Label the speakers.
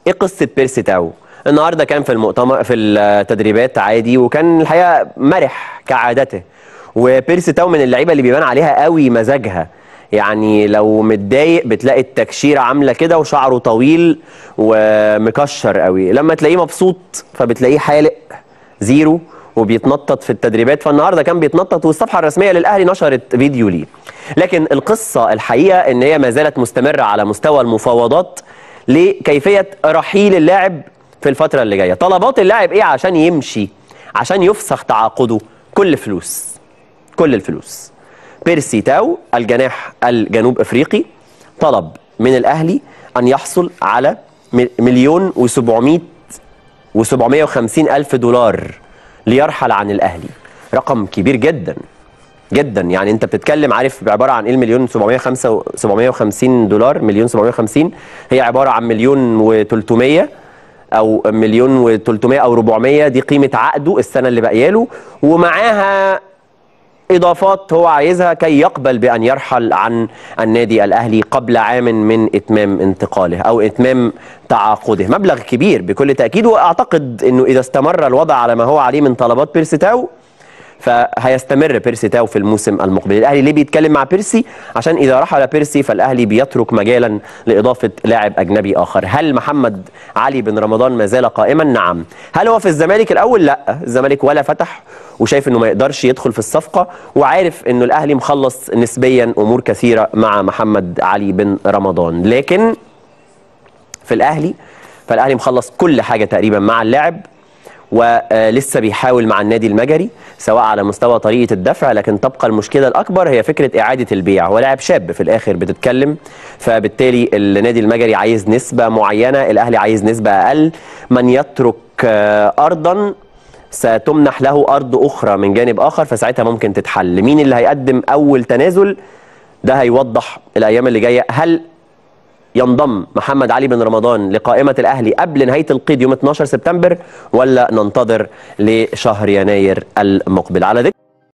Speaker 1: ايه قصه بيرسي تاو النهارده كان في المؤتمر في التدريبات عادي وكان الحقيقه مرح كعادته وبيرسي تاو من اللعيبه اللي بيبان عليها قوي مزاجها يعني لو متضايق بتلاقي التكشيره عامله كده وشعره طويل ومكشر قوي لما تلاقيه مبسوط فبتلاقيه حالق زيرو وبيتنطط في التدريبات فالنهارده كان بيتنطط والصفحه الرسميه للاهلي نشرت فيديو ليه لكن القصه الحقيقه ان هي ما زالت مستمره على مستوى المفاوضات لكيفيه رحيل اللاعب في الفتره اللي جايه طلبات اللاعب ايه عشان يمشي عشان يفسخ تعاقده كل فلوس كل الفلوس بيرسي تاو الجناح الجنوب افريقي طلب من الاهلي ان يحصل على مليون و700 و750 الف دولار ليرحل عن الاهلي رقم كبير جدا جدا يعني انت بتتكلم عارف عباره عن ايه المليون 705 750 دولار مليون 750 هي عباره عن مليون و300 او مليون و300 او 400 دي قيمه عقده السنه اللي باقيه ومعاها اضافات هو عايزها كي يقبل بان يرحل عن النادي الاهلي قبل عام من اتمام انتقاله او اتمام تعاقده مبلغ كبير بكل تاكيد واعتقد انه اذا استمر الوضع على ما هو عليه من طلبات بيرسي تاو فهيستمر بيرسي تاو في الموسم المقبل الاهلي ليه بيتكلم مع بيرسي عشان اذا رحل بيرسي فالاهلي بيترك مجالا لاضافه لاعب اجنبي اخر هل محمد علي بن رمضان ما زال قائما نعم هل هو في الزمالك الاول لا الزمالك ولا فتح وشايف انه ما يقدرش يدخل في الصفقه وعارف انه الاهلي مخلص نسبيا امور كثيره مع محمد علي بن رمضان لكن في الاهلي فالاهلي مخلص كل حاجه تقريبا مع اللاعب ولسه بيحاول مع النادي المجري سواء على مستوى طريقه الدفع لكن تبقى المشكله الاكبر هي فكره اعاده البيع هو لاعب شاب في الاخر بتتكلم فبالتالي النادي المجري عايز نسبه معينه الاهلي عايز نسبه اقل من يترك ارضا ستمنح له ارض اخرى من جانب اخر فساعتها ممكن تتحل مين اللي هيقدم اول تنازل ده هيوضح الايام اللي جايه هل ينضم محمد علي بن رمضان لقائمة الأهلي قبل نهاية القيد يوم 12 سبتمبر ولا ننتظر لشهر يناير المقبل على ذكر